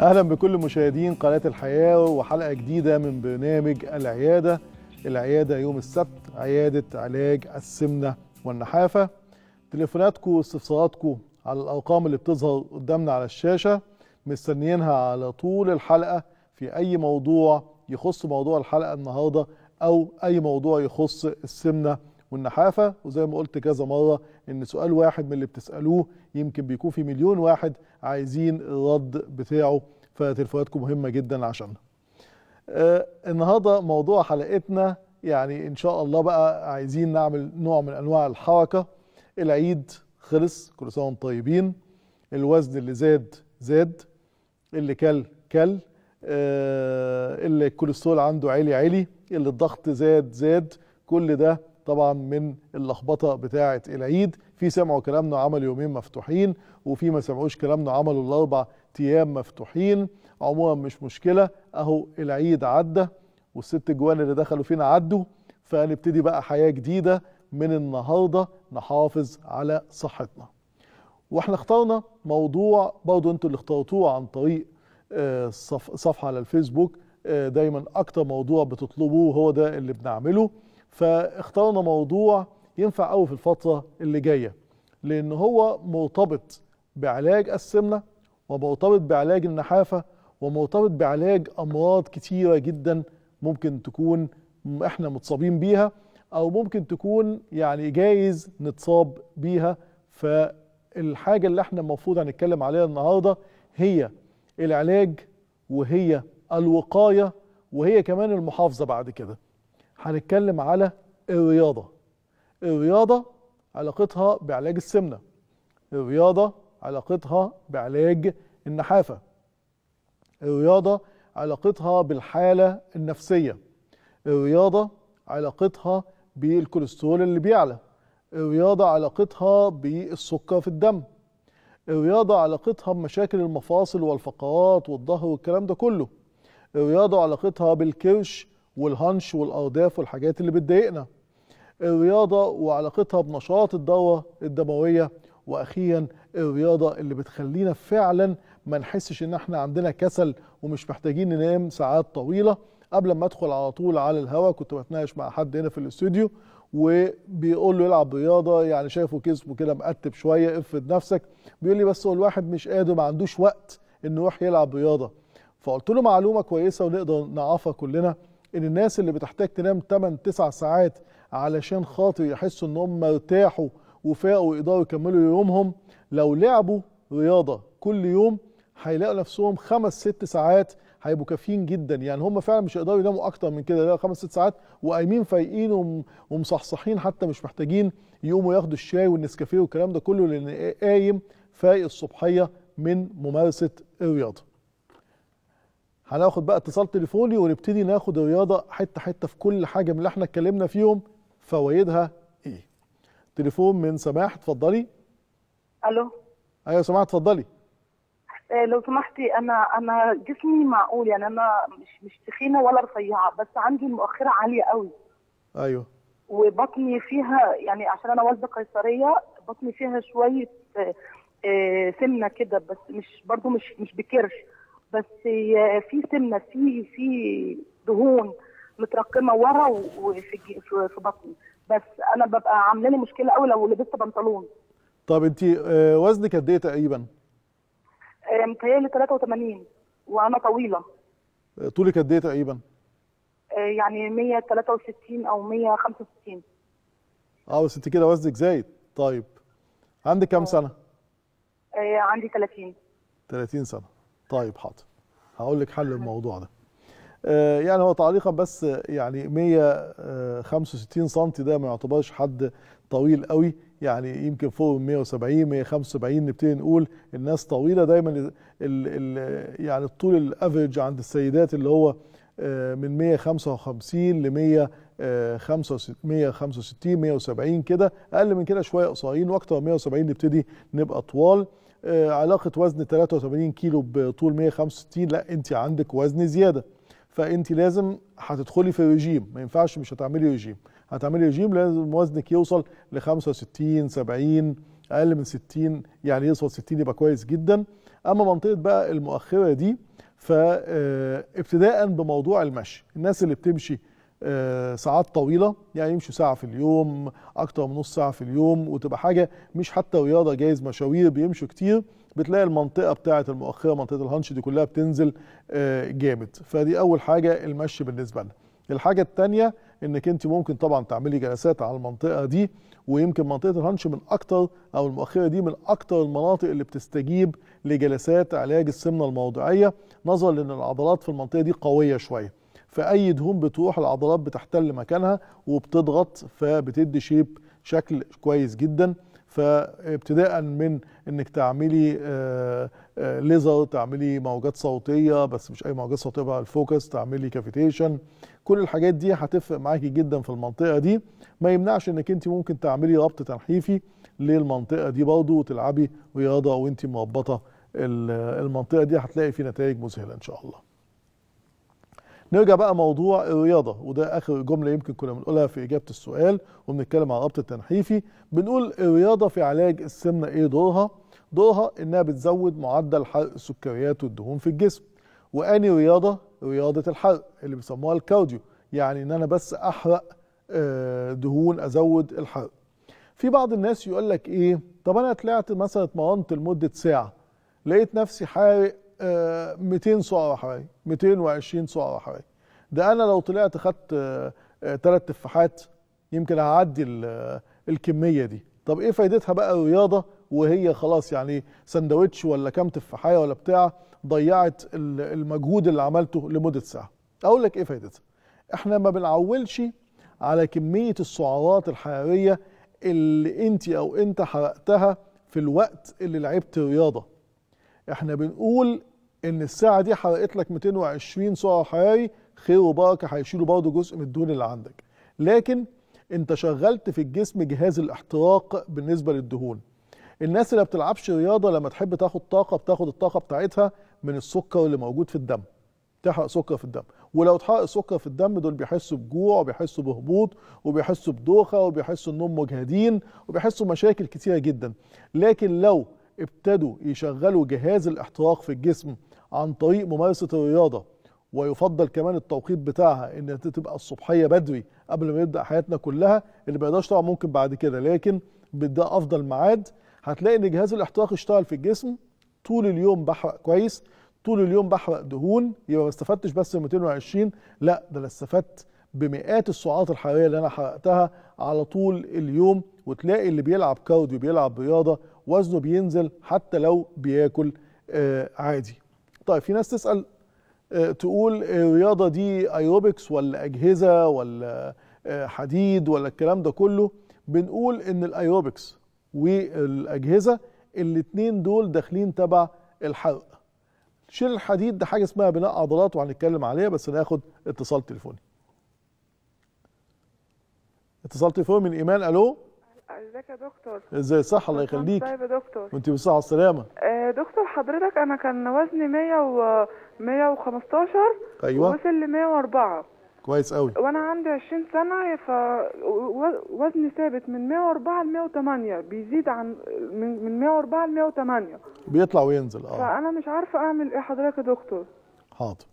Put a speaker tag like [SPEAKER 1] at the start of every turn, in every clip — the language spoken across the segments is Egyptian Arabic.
[SPEAKER 1] اهلا بكل مشاهدين قناه الحياه وحلقه جديده من برنامج العياده العياده يوم السبت عياده علاج السمنه والنحافه تليفوناتكم واستفساراتكم على الارقام اللي بتظهر قدامنا على الشاشه مستنيينها على طول الحلقه في اي موضوع يخص موضوع الحلقه النهارده او اي موضوع يخص السمنه والنحافه وزي ما قلت كذا مره ان سؤال واحد من اللي بتسالوه يمكن بيكون في مليون واحد عايزين الرد بتاعه فتليفوناتكم مهمه جدا عشانها. آه النهارده موضوع حلقتنا يعني ان شاء الله بقى عايزين نعمل نوع من انواع الحركه العيد خلص كل سنه وانتم طيبين الوزن اللي زاد زاد اللي كل كل آه اللي الكوليسترول عنده عالي عالي اللي الضغط زاد زاد كل ده طبعا من اللخبطه بتاعه العيد في سمعوا كلامنا وعملوا يومين مفتوحين وفي ما سمعوش كلامنا وعملوا الاربع ايام مفتوحين عموما مش مشكله اهو العيد عدى والست جوان اللي دخلوا فينا عدوا فهنبتدي بقى حياه جديده من النهارده نحافظ على صحتنا واحنا اخترنا موضوع برضه انتوا اللي اخترتوه عن طريق صفحه على الفيسبوك دايما اكتر موضوع بتطلبوه هو ده اللي بنعمله فاخترنا موضوع ينفع قوي في الفتره اللي جايه لان هو مرتبط بعلاج السمنه ومرتبط بعلاج النحافه ومرتبط بعلاج امراض كتيره جدا ممكن تكون احنا متصابين بيها او ممكن تكون يعني جايز نتصاب بيها فالحاجه اللي احنا المفروض هنتكلم عليها النهارده هي العلاج وهي الوقايه وهي كمان المحافظه بعد كده هنتكلم على الرياضه الرياضه علاقتها بعلاج السمنه الرياضه علاقتها بعلاج النحافه الرياضه علاقتها بالحاله النفسيه الرياضه علاقتها بالكوليسترول اللي بيعلى الرياضه علاقتها بالسكر في الدم الرياضه علاقتها بمشاكل المفاصل والفقرات والظهر والكلام ده كله الرياضه علاقتها بالكرش والهنش والارداف والحاجات اللي بتضايقنا الرياضه وعلاقتها بنشاط الدوره الدمويه واخيرا الرياضه اللي بتخلينا فعلا ما نحسش ان احنا عندنا كسل ومش محتاجين ننام ساعات طويله قبل ما ادخل على طول على الهواء كنت بتناقش مع حد هنا في الاستوديو وبيقول له يلعب رياضه يعني شايفه كسبه كده مقتب شويه افرض نفسك بيقول لي بس هو الواحد مش قادر ما عندوش وقت انه يروح يلعب رياضه فقلت له معلومه كويسه ونقدر نعرفها كلنا ان الناس اللي بتحتاج تنام 8 9 ساعات علشان خاطر يحسوا ان هم ارتاحوا وفاقوا ويقدروا يكملوا يومهم لو لعبوا رياضه كل يوم هيلاقوا نفسهم خمس ست ساعات هيبقوا كافيين جدا يعني هم فعلا مش هيقدروا يناموا اكتر من كده لا خمس ست ساعات وقايمين فايقين ومصحصحين حتى مش محتاجين يقوموا ياخدوا الشاي والنسكافيه والكلام ده كله لان قايم فايق الصبحيه من ممارسه الرياضه. هناخد بقى اتصال تليفوني ونبتدي ناخد الرياضه حته حته في كل حاجه من اللي احنا اتكلمنا فيهم فوائدها ايه؟ تليفون من سماح اتفضلي.
[SPEAKER 2] الو
[SPEAKER 1] ايوه سماح اتفضلي.
[SPEAKER 2] لو سمحتي انا انا جسمي معقول يعني انا مش مش تخينه ولا رفيعه بس عندي المؤخره عاليه قوي
[SPEAKER 1] ايوه
[SPEAKER 2] وبطني فيها يعني عشان انا والده قيصريه بطني فيها شويه سمنه كده بس مش برضو مش مش بكرش بس في سمنه في في دهون مترقمه ورا وفي في بطني بس انا ببقى عامله لي مشكله قوي لو لبست بنطلون
[SPEAKER 1] طب انت وزنك قد ايه تقريبا؟
[SPEAKER 2] متهيألي 83 وانا طويله
[SPEAKER 1] طولك قد ايه تقريبا؟
[SPEAKER 2] يعني 163 او 165
[SPEAKER 1] اه بس انت كده وزنك زايد طيب عندك كام سنه؟
[SPEAKER 2] آه عندي 30
[SPEAKER 1] 30 سنه طيب حاضر هقول لك حل الموضوع ده آه يعني هو تعليقا بس يعني 165 سم ده ما يعتبرش حد طويل قوي يعني يمكن فوق 170 175 نبتدي نقول الناس طويله دايما ال ال يعني الطول الافريج عند السيدات اللي هو من 155 ل 165 170 كده اقل من كده شويه قصيرين واكتر من 170 نبتدي نبقى طوال علاقه وزن 83 كيلو بطول 165 لا انت عندك وزن زياده فانت لازم هتدخلي في رجيم ما ينفعش مش هتعملي رجيم هتعملي رجيم لازم وزنك يوصل ل 65 70 اقل من 60 يعني يوصل 60 يبقى كويس جدا اما منطقه بقى المؤخره دي فابتداء بموضوع المشي الناس اللي بتمشي آه، ساعات طويله يعني يمشوا ساعه في اليوم اكتر من نص ساعه في اليوم وتبقى حاجه مش حتى رياضه جايز مشاوير بيمشوا كتير بتلاقي المنطقه بتاعه المؤخره منطقه الهانش دي كلها بتنزل آه، جامد فدي اول حاجه المشي بالنسبه لنا الحاجه الثانيه انك انت ممكن طبعا تعملي جلسات على المنطقه دي ويمكن منطقه الهانش من اكتر او المؤخره دي من اكتر المناطق اللي بتستجيب لجلسات علاج السمنه الموضعيه نظرا لان العضلات في المنطقه دي قويه شويه فاي دهون بتروح العضلات بتحتل مكانها وبتضغط فبتدي شيب شكل كويس جدا فابتداء من انك تعملي آه، آه، ليزر تعملي موجات صوتيه بس مش اي موجات صوتيه بقى الفوكس تعملي كافيتيشن كل الحاجات دي هتفرق معاكي جدا في المنطقه دي ما يمنعش انك انت ممكن تعملي ربط تنحيفي للمنطقه دي برضه وتلعبي رياضه وانت مربطه ال- المنطقه دي هتلاقي في نتائج مذهله ان شاء الله نرجع بقى موضوع الرياضة وده آخر جملة يمكن كنا بنقولها في إجابة السؤال وبنتكلم عن الربط التنحيفي بنقول الرياضة في علاج السمنة إيه دورها؟ دورها إنها بتزود معدل حرق السكريات والدهون في الجسم وأني رياضة رياضة الحرق اللي بيسموها الكارديو يعني إن أنا بس أحرق آه، دهون أزود الحرق في بعض الناس يقول لك إيه طب أنا طلعت مثلا اتمرنت لمدة ساعة لقيت نفسي حارق آه، 200 سعر حراري 220 سعر حراري ده انا لو طلعت خدت ثلاث تفاحات يمكن هعدي ال- آه، الكميه دي طب ايه فايدتها بقى الرياضه وهي خلاص يعني سندوتش ولا كام تفاحيه ولا بتاع ضيعت ال- المجهود اللي عملته لمده ساعه اقول لك ايه فايدتها احنا ما بنعولش على كميه السعرات الحراريه اللي انت او انت حرقتها في الوقت اللي لعبت رياضه احنا بنقول ان الساعه دي حرقت لك 220 سعر حراري خير وبركه هيشيلوا برضه جزء من الدهون اللي عندك لكن انت شغلت في الجسم جهاز الاحتراق بالنسبه للدهون الناس اللي ما بتلعبش رياضه لما تحب تاخد طاقه بتاخد الطاقه بتاعتها من السكر اللي موجود في الدم تحرق سكر في الدم ولو اتحرق سكر في الدم دول بيحسوا بجوع وبيحسوا بهبوط وبيحسوا بدوخه وبيحسوا انهم مجهدين وبيحسوا مشاكل كتيره جدا لكن لو ابتدوا يشغلوا جهاز الاحتراق في الجسم عن طريق ممارسه الرياضه ويفضل كمان التوقيت بتاعها ان تبقى الصبحيه بدري قبل ما يبدا حياتنا كلها اللي ما يقدرش طبعا ممكن بعد كده لكن ده افضل ميعاد هتلاقي ان جهاز الاحتراق اشتغل في الجسم طول اليوم بحرق كويس طول اليوم بحرق دهون يبقى ما استفدتش بس من 220 لا ده انا استفدت بمئات السعرات الحراريه اللي انا حرقتها على طول اليوم وتلاقي اللي بيلعب كارديو بيلعب رياضه وزنه بينزل حتى لو بياكل آه عادي. طيب في ناس تسال آه تقول الرياضه دي ايروبكس ولا اجهزه ولا آه حديد ولا الكلام ده كله بنقول ان الايروبكس والاجهزه الاثنين دول داخلين تبع الحرق. شيل الحديد ده حاجه اسمها بناء عضلات وهنتكلم عليها بس ناخد اتصال تليفوني. اتصال تليفوني من ايمان الو
[SPEAKER 3] ازيك يا دكتور
[SPEAKER 1] ازاي صح الله يخليك
[SPEAKER 3] طيب يا دكتور
[SPEAKER 1] وانت بالصحه والسلامه
[SPEAKER 3] آه دكتور حضرتك انا كان وزني 100 و 115
[SPEAKER 1] ايوه
[SPEAKER 3] وصل ل 104
[SPEAKER 1] كويس قوي
[SPEAKER 3] وانا عندي 20 سنه ف و- وزني ثابت من 104 ل 108 بيزيد عن من من 104 ل 108
[SPEAKER 1] بيطلع وينزل اه
[SPEAKER 3] فانا مش عارفه اعمل ايه حضرتك يا دكتور
[SPEAKER 1] حاضر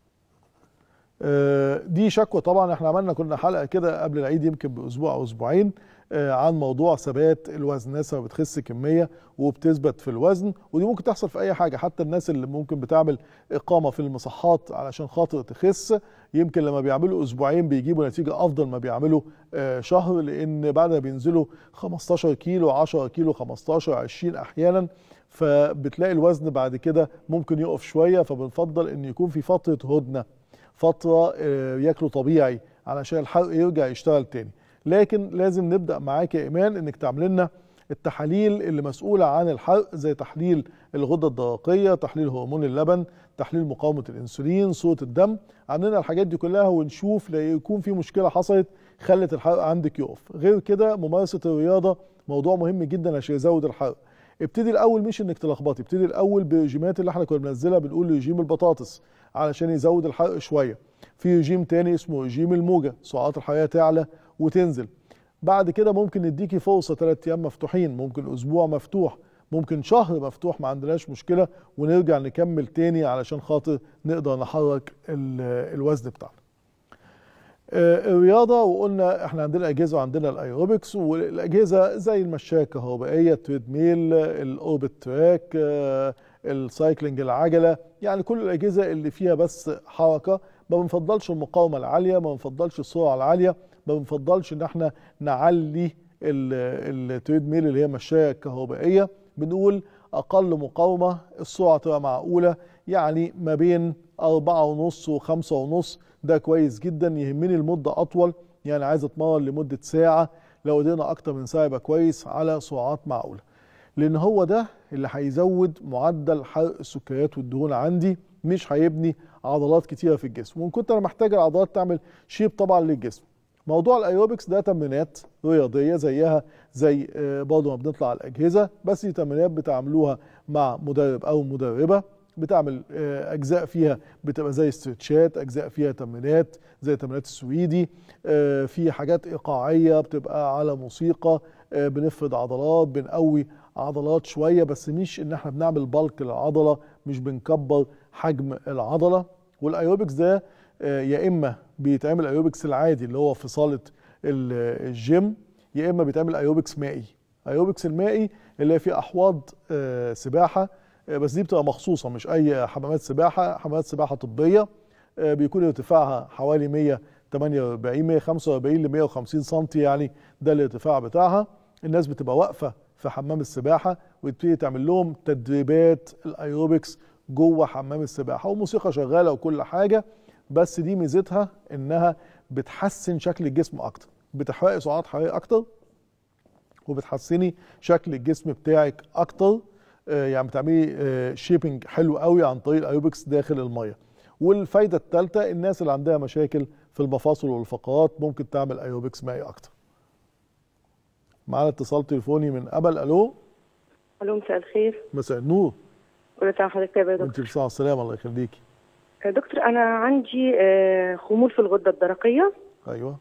[SPEAKER 1] آه، دي شكوى طبعا احنا عملنا كنا حلقه كده قبل العيد يمكن باسبوع او اسبوعين آه، عن موضوع ثبات الوزن الناس لما بتخس كميه وبتثبت في الوزن ودي ممكن تحصل في اي حاجه حتى الناس اللي ممكن بتعمل اقامه في المصحات علشان خاطر تخس يمكن لما بيعملوا اسبوعين بيجيبوا نتيجه افضل ما بيعملوا آه، شهر لان بعد ما بينزلوا 15 كيلو 10 كيلو 15 20 احيانا فبتلاقي الوزن بعد كده ممكن يقف شويه فبنفضل ان يكون في فتره هدنه فتره آه، ياكلوا طبيعي علشان الحرق يرجع يشتغل تاني لكن لازم نبدا معاك يا ايمان انك تعمل لنا التحاليل اللي مسؤوله عن الحرق زي تحليل الغده الدرقيه تحليل هرمون اللبن تحليل مقاومه الانسولين صوره الدم عاملين الحاجات دي كلها ونشوف لا يكون في مشكله حصلت خلت الحرق عندك يقف غير كده ممارسه الرياضه موضوع مهم جدا عشان يزود الحرق ابتدي الاول مش انك تلخبطي ابتدي الاول بالرجيمات اللي احنا كنا بننزلها بنقول رجيم البطاطس علشان يزود الحرق شويه في رجيم تاني اسمه رجيم الموجه سعرات الحراريه تعلى وتنزل بعد كده ممكن نديكي فرصه ثلاث ايام مفتوحين ممكن اسبوع مفتوح ممكن شهر مفتوح ما عندناش مشكله ونرجع نكمل تاني علشان خاطر نقدر نحرك ال- الوزن بتاعنا آه، الرياضه وقلنا احنا عندنا اجهزه وعندنا الايروبكس والاجهزه زي المشايه الكهربائيه التريد ميل الاوربت تراك آه، السايكلينج العجله يعني كل الاجهزه اللي فيها بس حركه ما بنفضلش المقاومه العاليه ما بنفضلش السرعه العاليه ما بنفضلش ان احنا نعلي ال- التريد ميل اللي هي مشايه كهربائيه بنقول اقل مقاومه السرعه تبقى معقوله يعني ما بين أربعة ونص وخمسة ونص ده كويس جدا يهمني المدة أطول يعني عايز أتمرن لمدة ساعة لو قدرنا أكتر من ساعة يبقى كويس على سرعات معقولة لأن هو ده اللي هيزود معدل حرق السكريات والدهون عندي مش هيبني عضلات كتيرة في الجسم وإن كنت أنا محتاج العضلات تعمل شيب طبعا للجسم موضوع الايروبكس ده تمرينات رياضيه زيها زي آه، برضه ما بنطلع على الاجهزه بس دي تمرينات بتعملوها مع مدرب او مدربه بتعمل آه، اجزاء فيها بتبقى زي استرتشات اجزاء فيها تمرينات زي تمرينات السويدي آه، في حاجات ايقاعيه بتبقى على موسيقى آه، بنفرد عضلات بنقوي عضلات شويه بس مش ان احنا بنعمل بالك للعضله مش بنكبر حجم العضله والايروبكس ده آه، يا اما بيتعمل ايروبكس العادي اللي هو في صاله ال- الجيم يا اما بيتعمل ايروبكس مائي ايروبكس المائي اللي هي فيه احواض آه، سباحه آه، بس دي بتبقى مخصوصه مش اي حمامات سباحه حمامات سباحه طبيه آه، بيكون ارتفاعها حوالي 148 145 ل 150 سم يعني ده الارتفاع بتاعها الناس بتبقى واقفه في حمام السباحه وتبتدي تعمل لهم تدريبات الايروبكس جوه حمام السباحه وموسيقى شغاله وكل حاجه بس دي ميزتها انها بتحسن شكل الجسم اكتر بتحرقي سعرات حراريه اكتر وبتحسني شكل الجسم بتاعك اكتر آه، يعني بتعملي شيبنج حلو قوي عن طريق الايروبكس داخل الميه والفايده الثالثه الناس اللي عندها مشاكل في المفاصل والفقرات ممكن تعمل ايروبكس مائي اكتر معانا اتصال تليفوني من ابل الو
[SPEAKER 4] الو مساء الخير
[SPEAKER 1] مساء النور
[SPEAKER 4] كل سنه وحضرتك طيب يا دكتور
[SPEAKER 1] وانت بصحه والسلامه الله يخليكي
[SPEAKER 4] آه، دكتور انا عندي آه، خمول في الغده الدرقيه
[SPEAKER 1] ايوه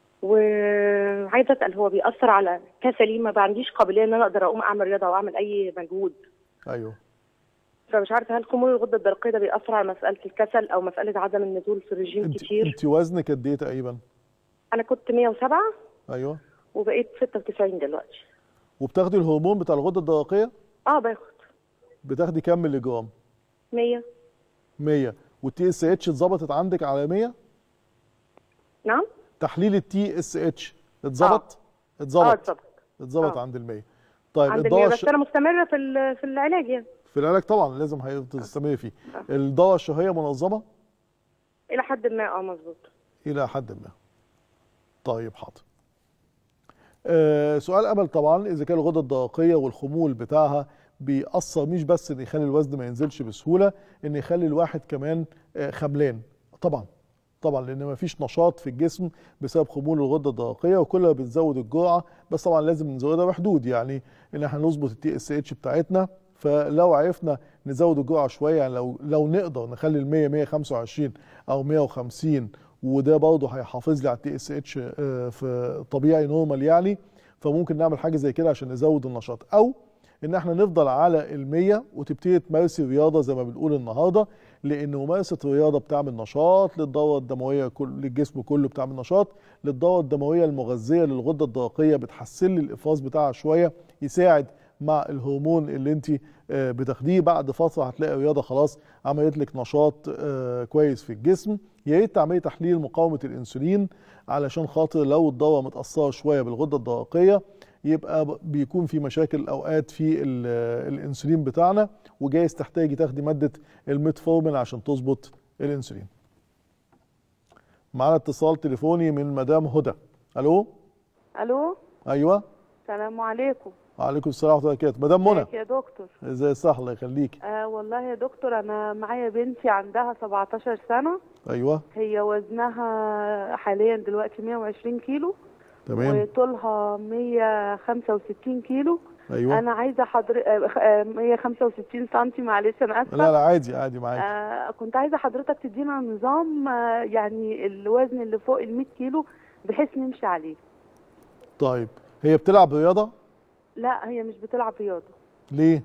[SPEAKER 4] وعايزه اسال هو بيأثر على كسلي ما عنديش قابليه ان انا اقدر اقوم اعمل رياضه او اعمل اي مجهود
[SPEAKER 1] ايوه
[SPEAKER 4] فمش عارفه هل خمول الغده الدرقيه ده بيأثر على مساله الكسل او مساله عدم النزول في الرجيم
[SPEAKER 1] انت
[SPEAKER 4] كتير
[SPEAKER 1] انت وزنك قد ايه تقريبا
[SPEAKER 4] انا كنت 107
[SPEAKER 1] ايوه
[SPEAKER 4] وبقيت 96 دلوقتي
[SPEAKER 1] وبتاخدي الهرمون بتاع الغده الدرقيه
[SPEAKER 4] اه باخد
[SPEAKER 1] بتاخدي كام مللي جرام
[SPEAKER 4] 100
[SPEAKER 1] 100 والتي اس اتش اتظبطت عندك على 100
[SPEAKER 4] نعم
[SPEAKER 1] تحليل التي اس اتش اتظبط
[SPEAKER 4] اه
[SPEAKER 1] اتظبط
[SPEAKER 4] اتظبط
[SPEAKER 1] اتظبط
[SPEAKER 4] آه.
[SPEAKER 1] عند ال 100 طيب
[SPEAKER 4] عند
[SPEAKER 1] الدواء
[SPEAKER 4] المية
[SPEAKER 1] الش...
[SPEAKER 4] بس انا مستمره في ال- في العلاج يعني
[SPEAKER 1] في العلاج طبعا لازم هتستمري فيه
[SPEAKER 4] آه.
[SPEAKER 1] الدواء الشهيه منظمه
[SPEAKER 4] الى حد ما اه مظبوط
[SPEAKER 1] الى حد ما طيب حاضر آه سؤال امل طبعا اذا كان الغده الدرقيه والخمول بتاعها بيأثر مش بس ان يخلي الوزن ما ينزلش بسهوله ان يخلي الواحد كمان آه خملان طبعا طبعا لان ما فيش نشاط في الجسم بسبب خمول الغده الدرقيه وكل ما بنزود الجرعه بس طبعا لازم نزودها بحدود يعني ان احنا نظبط التي اس اتش بتاعتنا فلو عرفنا نزود الجرعه شويه يعني لو لو نقدر نخلي ال 100 125 او 150 وده برضه هيحافظ لي على التي اس اتش في طبيعي نورمال يعني فممكن نعمل حاجه زي كده عشان نزود النشاط او ان احنا نفضل على ال 100 وتبتدي تمارسي رياضه زي ما بنقول النهارده لان ممارسه الرياضه بتعمل نشاط للدوره الدمويه كل للجسم كله بتعمل نشاط للدوره الدمويه المغذيه للغده الدرقيه بتحسن لي الافراز بتاعها شويه يساعد مع الهرمون اللي انت آه، بتاخديه بعد فتره هتلاقي الرياضه خلاص عملت لك نشاط آه، كويس في الجسم يا ريت تعملي تحليل مقاومه الانسولين علشان خاطر لو الدوره متاثره شويه بالغده الدرقيه يبقى ب- بيكون في مشاكل اوقات في ال- الانسولين بتاعنا وجايز تحتاجي تاخدي ماده الميتفورمين عشان تظبط الانسولين. معانا اتصال تليفوني من مدام هدى. الو
[SPEAKER 3] الو
[SPEAKER 1] ايوه
[SPEAKER 3] السلام عليكم
[SPEAKER 1] وعليكم السلام ورحمه الله وبركاته. مدام منى
[SPEAKER 3] ازيك يا دكتور
[SPEAKER 1] ازاي صح الله يخليك.
[SPEAKER 3] آه والله يا دكتور انا معايا بنتي عندها 17 سنه
[SPEAKER 1] ايوه
[SPEAKER 3] هي وزنها حاليا دلوقتي 120 كيلو
[SPEAKER 1] تمام
[SPEAKER 3] وطولها 165 كيلو
[SPEAKER 1] ايوه
[SPEAKER 3] انا عايزه حضر آه، آه، 165 سنتي معلش انا اسفه
[SPEAKER 1] لا لا عادي عادي معاك.
[SPEAKER 3] آه كنت عايزه حضرتك تدينا نظام آه يعني الوزن اللي فوق ال 100 كيلو بحيث نمشي عليه
[SPEAKER 1] طيب هي بتلعب رياضه؟
[SPEAKER 3] لا هي مش بتلعب رياضه
[SPEAKER 1] ليه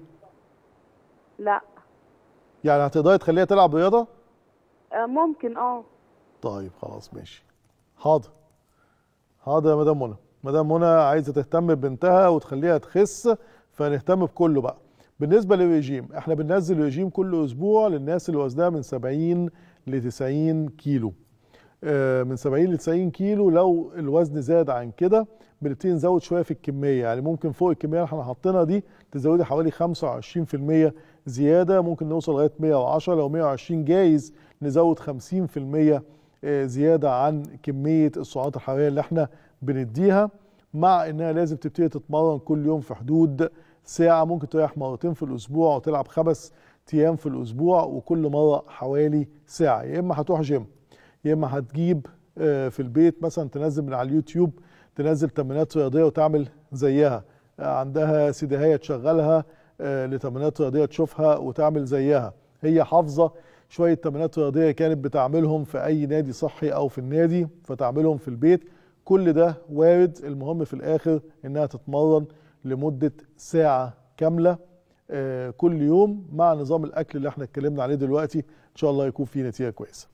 [SPEAKER 3] لا
[SPEAKER 1] يعني هتقدري تخليها تلعب رياضه
[SPEAKER 3] آه، ممكن اه
[SPEAKER 1] طيب خلاص ماشي حاضر حاضر يا مدام منى مدام منى عايزه تهتم ببنتها وتخليها تخس فنهتم بكله بقى بالنسبه للرجيم احنا بننزل رجيم كل اسبوع للناس اللي وزنها من 70 ل 90 كيلو آه، من 70 ل 90 كيلو لو الوزن زاد عن كده بنبتدي نزود شويه في الكميه يعني ممكن فوق الكميه اللي احنا حاطينها دي تزودي حوالي 25% زياده ممكن نوصل لغايه 110 لو 120 جايز نزود 50% آه، زياده عن كميه السعرات الحراريه اللي احنا بنديها مع انها لازم تبتدي تتمرن كل يوم في حدود ساعه ممكن تريح مرتين في الاسبوع وتلعب خمس ايام في الاسبوع وكل مره حوالي ساعه يا اما هتروح جيم يا اما هتجيب آه، في البيت مثلا تنزل من على اليوتيوب تنزل تمرينات رياضيه وتعمل زيها آه، عندها سيديهيه تشغلها آه، لتمرينات رياضيه تشوفها وتعمل زيها هي حافظه شويه تمرينات رياضيه كانت بتعملهم في اي نادي صحي او في النادي فتعملهم في البيت كل ده وارد المهم في الاخر انها تتمرن لمده ساعه كامله آه، كل يوم مع نظام الاكل اللي احنا اتكلمنا عليه دلوقتي ان شاء الله يكون فيه نتيجه كويسه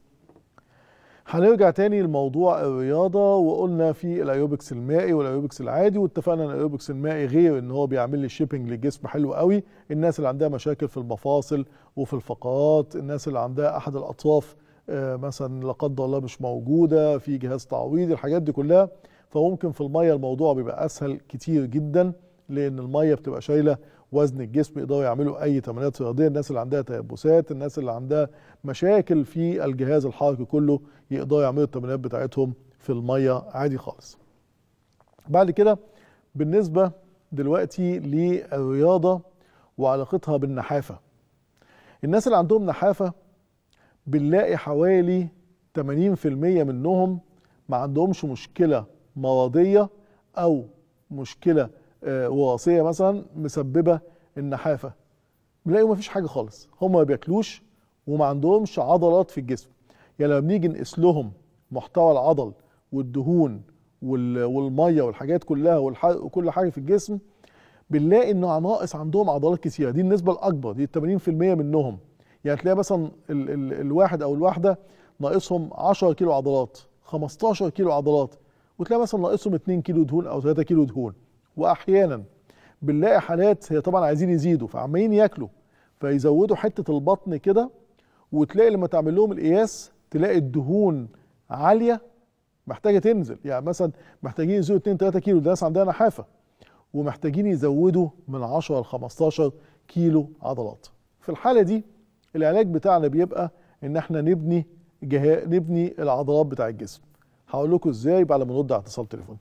[SPEAKER 1] هنرجع تاني لموضوع الرياضة وقلنا في الايوبكس المائي والايوبكس العادي واتفقنا ان الايوبكس المائي غير ان هو بيعمل لي شيبنج للجسم حلو قوي الناس اللي عندها مشاكل في المفاصل وفي الفقرات الناس اللي عندها احد الاطراف آه، مثلا لا قدر الله مش موجودة في جهاز تعويض الحاجات دي كلها فممكن في المية الموضوع بيبقى اسهل كتير جدا لان المية بتبقى شايلة وزن الجسم يقدروا يعملوا اي تمرينات رياضيه الناس اللي عندها تيبسات الناس اللي عندها مشاكل في الجهاز الحركي كله يقدروا يعملوا التمرينات بتاعتهم في الميه عادي خالص بعد كده بالنسبه دلوقتي للرياضه وعلاقتها بالنحافه الناس اللي عندهم نحافه بنلاقي حوالي 80% منهم ما عندهمش مشكله مرضيه او مشكله آه، وراثيه مثلا مسببه النحافه بنلاقي ما فيش حاجه خالص هم ما بياكلوش وما عندهمش عضلات في الجسم يعني لما بنيجي نقيس لهم محتوى العضل والدهون وال- والميه والحاجات كلها والح- وكل حاجه في الجسم بنلاقي انه ناقص عندهم عضلات كتيره دي النسبه الاكبر دي 80% منهم يعني تلاقي مثلا ال ال الواحد او الواحده ناقصهم 10 كيلو عضلات 15 كيلو عضلات وتلاقي مثلا ناقصهم 2 كيلو دهون او 3 كيلو دهون واحيانا بنلاقي حالات هي طبعا عايزين يزيدوا فعمالين ياكلوا فيزودوا حته البطن كده وتلاقي لما تعمل لهم القياس تلاقي الدهون عاليه محتاجه تنزل يعني مثلا محتاجين يزيدوا 2 3 كيلو ده ناس عندها نحافه ومحتاجين يزودوا من 10 ل 15 كيلو عضلات في الحاله دي العلاج بتاعنا بيبقى ان احنا نبني جها... نبني العضلات بتاع الجسم هقول لكم ازاي بعد ما نرد على اتصال تليفوني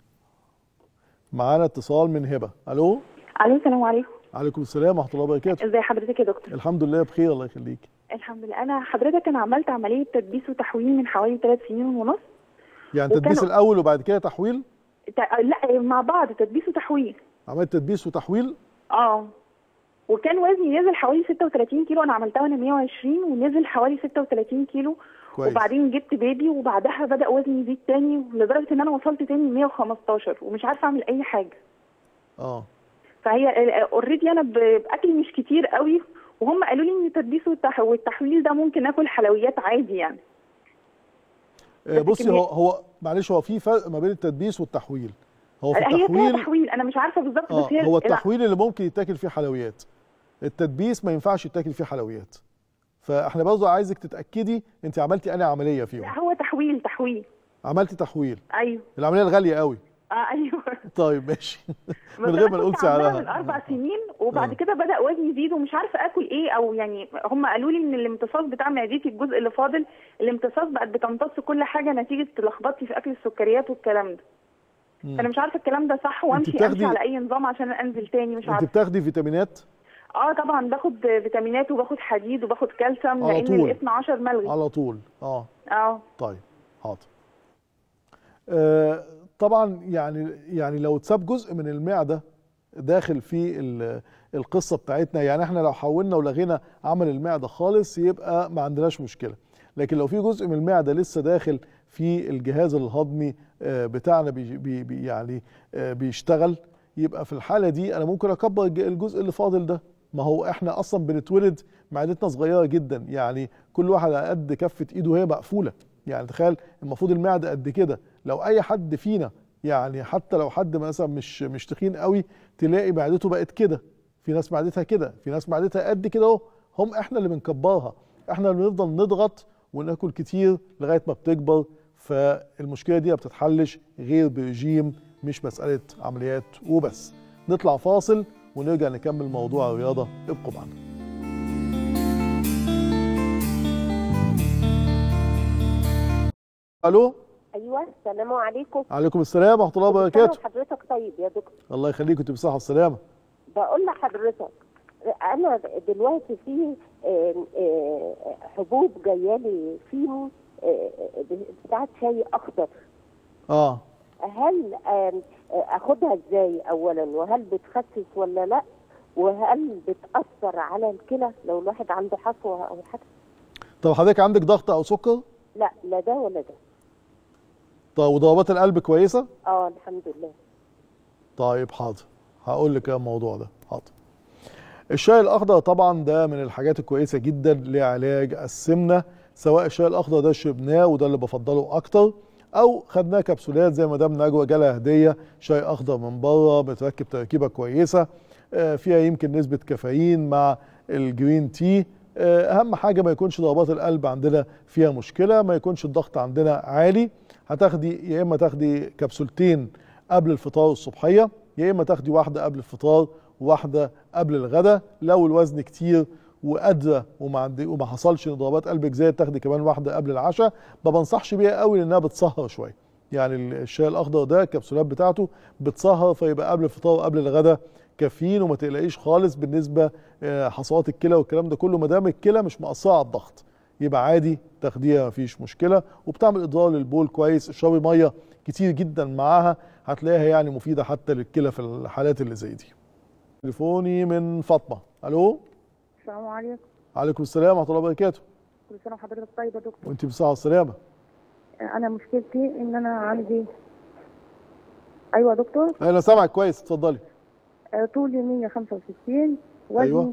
[SPEAKER 1] معانا اتصال من هبه الو
[SPEAKER 5] الو السلام عليكم
[SPEAKER 1] عليكم السلام ورحمه الله وبركاته
[SPEAKER 5] ازي حضرتك يا دكتور
[SPEAKER 1] الحمد لله بخير الله يخليك
[SPEAKER 5] الحمد لله انا حضرتك انا عملت عمليه تدبيس وتحويل من حوالي ثلاث سنين ونص
[SPEAKER 1] يعني تدبيس
[SPEAKER 5] وكانوا-
[SPEAKER 1] الاول وبعد كده تحويل
[SPEAKER 5] ت- لا مع بعض تدبيس وتحويل
[SPEAKER 1] عملت تدبيس وتحويل
[SPEAKER 5] اه وكان وزني نزل حوالي 36 كيلو انا عملتها وانا 120 ونزل حوالي 36 كيلو
[SPEAKER 1] كويس
[SPEAKER 5] وبعدين جبت بيبي وبعدها بدا وزني يزيد تاني لدرجه ان انا وصلت تاني ل 115 ومش عارفه اعمل اي حاجه
[SPEAKER 1] اه
[SPEAKER 5] فهي اوريدي انا ب- باكلي مش كتير قوي وهم قالوا لي ان التدبيس والتح- والتحويل ده ممكن اكل حلويات عادي يعني
[SPEAKER 1] آه،
[SPEAKER 5] بس
[SPEAKER 1] بصي
[SPEAKER 5] كمية-
[SPEAKER 1] هو هو معلش هو في فرق ما بين التدبيس والتحويل هو في
[SPEAKER 5] هي فيها
[SPEAKER 1] التحويل
[SPEAKER 5] تحويل انا مش عارفه بالظبط
[SPEAKER 1] اه
[SPEAKER 5] بس هي
[SPEAKER 1] هو التحويل اللي ممكن يتاكل فيه حلويات التدبيس ما ينفعش يتاكل فيه حلويات فاحنا برضه عايزك تتاكدي انت عملتي انهي عمليه فيهم
[SPEAKER 5] لا هو تحويل تحويل
[SPEAKER 1] عملتي تحويل
[SPEAKER 5] ايوه
[SPEAKER 1] العمليه الغاليه قوي
[SPEAKER 5] اه ايوه
[SPEAKER 1] طيب ماشي
[SPEAKER 5] بس
[SPEAKER 1] من غير ما
[SPEAKER 5] أنا
[SPEAKER 1] نقول
[SPEAKER 5] كنت عاملاها
[SPEAKER 1] سعرها
[SPEAKER 5] من اربع سنين وبعد
[SPEAKER 1] آه.
[SPEAKER 5] كده بدا وزني يزيد ومش عارفه اكل ايه او يعني هم قالوا لي ان الامتصاص بتاع معدتي الجزء اللي فاضل الامتصاص بقت بتمتص كل حاجه نتيجه لخبطتي في اكل السكريات والكلام ده
[SPEAKER 1] مم.
[SPEAKER 5] فانا مش عارفه الكلام ده صح وامشي
[SPEAKER 1] بتاخدي-
[SPEAKER 5] امشي على اي نظام عشان انزل تاني مش
[SPEAKER 1] انت
[SPEAKER 5] عارفه
[SPEAKER 1] بتاخدي فيتامينات
[SPEAKER 5] اه طبعا باخد فيتامينات وباخد حديد وباخد كالسيوم
[SPEAKER 1] على
[SPEAKER 5] لان
[SPEAKER 1] طول.
[SPEAKER 5] الاثنى عشر ملغي
[SPEAKER 1] على طول اه
[SPEAKER 5] اه
[SPEAKER 1] طيب حاضر آه طبعا يعني يعني لو اتساب جزء من المعده داخل في ال- القصه بتاعتنا يعني احنا لو حولنا ولغينا عمل المعده خالص يبقى ما عندناش مشكله لكن لو في جزء من المعده لسه داخل في الجهاز الهضمي آه، بتاعنا بي بي بي يعني آه، بيشتغل يبقى في الحاله دي انا ممكن اكبر الج- الجزء اللي فاضل ده ما هو احنا اصلا بنتولد معدتنا صغيره جدا يعني كل واحد على قد كفه ايده وهي مقفوله يعني تخيل المفروض المعده قد كده لو اي حد فينا يعني حتى لو حد مثلا مش مش تخين قوي تلاقي معدته بقت كده في ناس معدتها كده في ناس معدتها قد كده اهو هم احنا اللي بنكبرها احنا اللي بنفضل نضغط وناكل كتير لغايه ما بتكبر فالمشكله دي ما بتتحلش غير برجيم مش مساله عمليات وبس نطلع فاصل ونرجع نكمل موضوع الرياضه ابقوا معنا الو
[SPEAKER 6] ايوه السلام عليكم
[SPEAKER 1] عليكم السلام ورحمه الله
[SPEAKER 6] كل سنة
[SPEAKER 1] وبركاته
[SPEAKER 6] وحضرتك طيب يا دكتور
[SPEAKER 1] الله يخليك كنت بصحه وسلامه
[SPEAKER 6] بقول لحضرتك انا دلوقتي في آه، آه، حبوب جايالي فيهم آه، بتاعت شاي اخضر
[SPEAKER 1] اه
[SPEAKER 6] هل آم، آه، اخدها ازاي اولا وهل بتخسس ولا لا وهل بتاثر على الكلى لو الواحد عنده حصوه او حاجه
[SPEAKER 1] طب حضرتك عندك ضغط او سكر
[SPEAKER 6] لا لا ده ولا ده
[SPEAKER 1] طب وضربات القلب كويسه
[SPEAKER 6] اه الحمد لله
[SPEAKER 1] طيب حاضر هقول لك الموضوع ده حاضر الشاي الاخضر طبعا ده من الحاجات الكويسه جدا لعلاج السمنه سواء الشاي الاخضر ده شربناه وده اللي بفضله اكتر او خدناه كبسولات زي ما دام نجوى جالها هديه شاي اخضر من بره متركب تركيبه كويسه آه، فيها يمكن نسبه كافيين مع الجرين تي آه، اهم حاجه ما يكونش ضربات القلب عندنا فيها مشكله ما يكونش الضغط عندنا عالي هتاخدي يا اما تاخدي كبسولتين قبل الفطار الصبحيه يا اما تاخدي واحده قبل الفطار وواحده قبل الغداء لو الوزن كتير وقادره وما عندي وما حصلش ان ضربات قلبك زي تاخدي كمان واحده قبل العشاء ما بنصحش بيها قوي لانها بتسهر شويه يعني الشاي الاخضر ده الكبسولات بتاعته بتسهر فيبقى قبل الفطار وقبل الغداء كافيين وما تقلقيش خالص بالنسبه آه، حصوات الكلى والكلام ده كله ما دام الكلى مش مقصره على الضغط يبقى عادي تاخديها مفيش مشكله وبتعمل اضرار للبول كويس اشربي ميه كتير جدا معاها هتلاقيها يعني مفيده حتى للكلى في الحالات اللي زي دي تليفوني من فاطمه الو
[SPEAKER 7] السلام عليكم
[SPEAKER 1] عليكم السلام ورحمه الله وبركاته
[SPEAKER 7] كل سنه وحضرتك طيب يا دكتور
[SPEAKER 1] وانت بصحه والسلامه
[SPEAKER 7] انا مشكلتي ان انا عندي ايوه يا دكتور
[SPEAKER 1] انا سامعك كويس اتفضلي
[SPEAKER 7] آه، طولي 165 وزني
[SPEAKER 1] أيوة.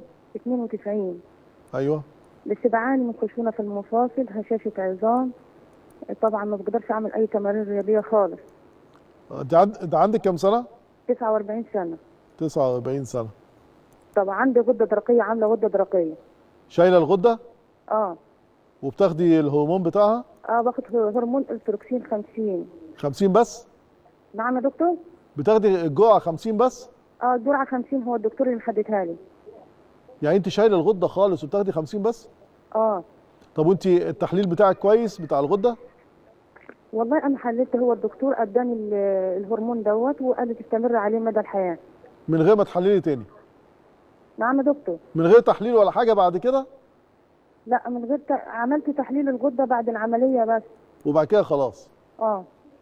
[SPEAKER 7] 92
[SPEAKER 1] ايوه
[SPEAKER 7] بس بعاني من خشونه في المفاصل هشاشه عظام آه، طبعا ما بقدرش اعمل اي تمارين رياضيه خالص
[SPEAKER 1] انت عند... انت عندك كام سنه
[SPEAKER 7] 49 سنه
[SPEAKER 1] 49 سنه
[SPEAKER 7] طبعا عندي غده درقيه عامله غده درقيه
[SPEAKER 1] شايله الغده
[SPEAKER 7] اه
[SPEAKER 1] وبتاخدي الهرمون بتاعها
[SPEAKER 7] اه باخد هرمون التروكسين 50
[SPEAKER 1] 50 بس
[SPEAKER 7] نعم يا دكتور
[SPEAKER 1] بتاخدي الجرعه 50 بس
[SPEAKER 7] اه الجرعه 50 هو الدكتور اللي محددها لي
[SPEAKER 1] يعني انت شايله الغده خالص وبتاخدي 50 بس
[SPEAKER 7] اه
[SPEAKER 1] طب وانت التحليل بتاعك كويس بتاع الغده
[SPEAKER 7] والله انا حللت هو الدكتور اداني ال- الهرمون دوت وقال لي تستمر عليه مدى الحياه
[SPEAKER 1] من غير ما تحللي تاني
[SPEAKER 7] نعم يا دكتور
[SPEAKER 1] من غير تحليل ولا حاجه بعد كده
[SPEAKER 7] لا من غير ت... عملت تحليل الغده بعد العمليه بس
[SPEAKER 1] وبعد كده خلاص
[SPEAKER 7] اه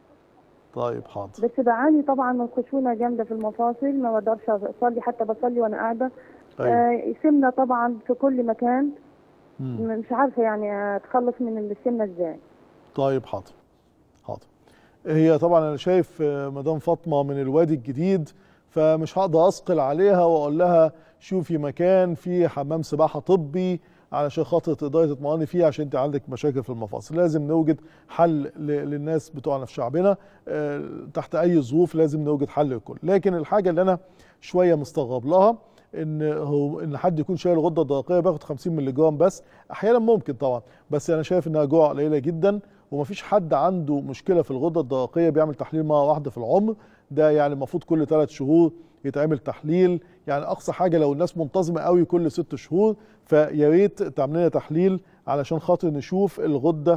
[SPEAKER 1] طيب حاضر
[SPEAKER 7] بس بعاني طبعا من خشونه جامده في المفاصل ما بقدرش اصلي حتى بصلي وانا قاعده
[SPEAKER 1] ايوه
[SPEAKER 7] آه سمنه طبعا في كل مكان
[SPEAKER 1] مم.
[SPEAKER 7] مش عارفه يعني اتخلص من السمنه ازاي
[SPEAKER 1] طيب حاضر حاضر هي طبعا انا شايف آه، مدام فاطمه من الوادي الجديد فمش هقدر اثقل عليها واقول لها شوفي مكان فيه حمام سباحه طبي علشان خاطر تقدري تطمئني فيه عشان انت عندك مشاكل في المفاصل لازم نوجد حل ل- للناس بتوعنا في شعبنا آه، تحت اي ظروف لازم نوجد حل للكل لكن الحاجه اللي انا شويه مستغرب لها ان هو ان حد يكون شايل غده درقيه بياخد 50 مللي جرام بس احيانا ممكن طبعا بس انا شايف انها جرعه قليله جدا ومفيش حد عنده مشكله في الغده الدرقيه بيعمل تحليل مره واحده في العمر ده يعني المفروض كل ثلاث شهور يتعمل تحليل يعني اقصى حاجه لو الناس منتظمه قوي كل ست شهور فيا ريت تعمل لنا تحليل علشان خاطر نشوف الغده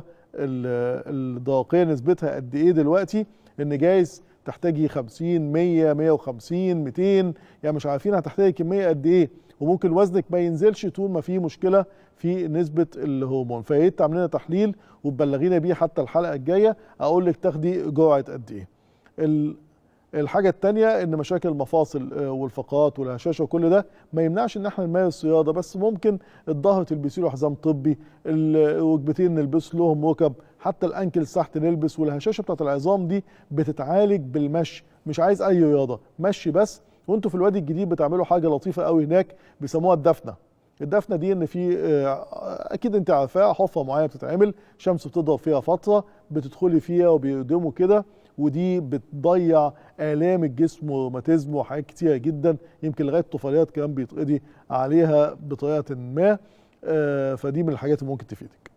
[SPEAKER 1] ال- الدرقيه نسبتها قد ايه دلوقتي لان جايز تحتاجي 50 100 150 200 يعني مش عارفين هتحتاجي كميه قد ايه وممكن وزنك ما ينزلش طول ما في مشكله في نسبه الهرمون فيا ريت تعمل لنا تحليل وتبلغينا بيه حتى الحلقه الجايه اقول لك تاخدي جرعه قد ايه ال- الحاجة التانية ان مشاكل المفاصل آه، والفقرات والهشاشة وكل ده ما يمنعش ان احنا نمارس رياضة بس ممكن الظهر تلبسي له حزام طبي الركبتين نلبس لهم ركب حتى الانكل تحت نلبس والهشاشة بتاعت العظام دي بتتعالج بالمشي مش عايز اي رياضة مشي بس وانتوا في الوادي الجديد بتعملوا حاجه لطيفه قوي هناك بيسموها الدفنه الدفنه دي ان في آه، اكيد انت عارفاها حفره معينه بتتعمل شمس بتضرب فيها فتره بتدخلي فيها وبيردموا كده ودي بتضيع الام الجسم وروماتيزم وحاجات كتيره جدا يمكن لغايه الطفيليات كمان بيتقضي عليها بطريقه ما آه، فدي من الحاجات اللي ممكن تفيدك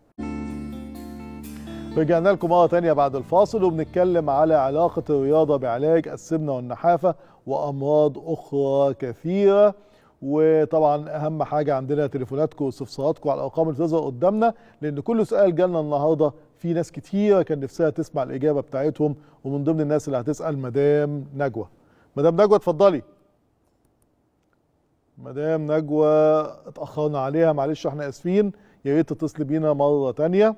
[SPEAKER 1] رجعنا لكم مرة تانية بعد الفاصل وبنتكلم على علاقة الرياضة بعلاج السمنة والنحافة وأمراض أخرى كثيرة وطبعا أهم حاجة عندنا تليفوناتكم واستفساراتكم على الأرقام اللي بتظهر قدامنا لأن كل سؤال جالنا النهاردة في ناس كتيرة كان نفسها تسمع الإجابة بتاعتهم ومن ضمن الناس اللي هتسأل مدام نجوى مدام نجوى اتفضلي مدام نجوى اتأخرنا عليها معلش احنا آسفين يا ريت تتصلي بينا مرة تانية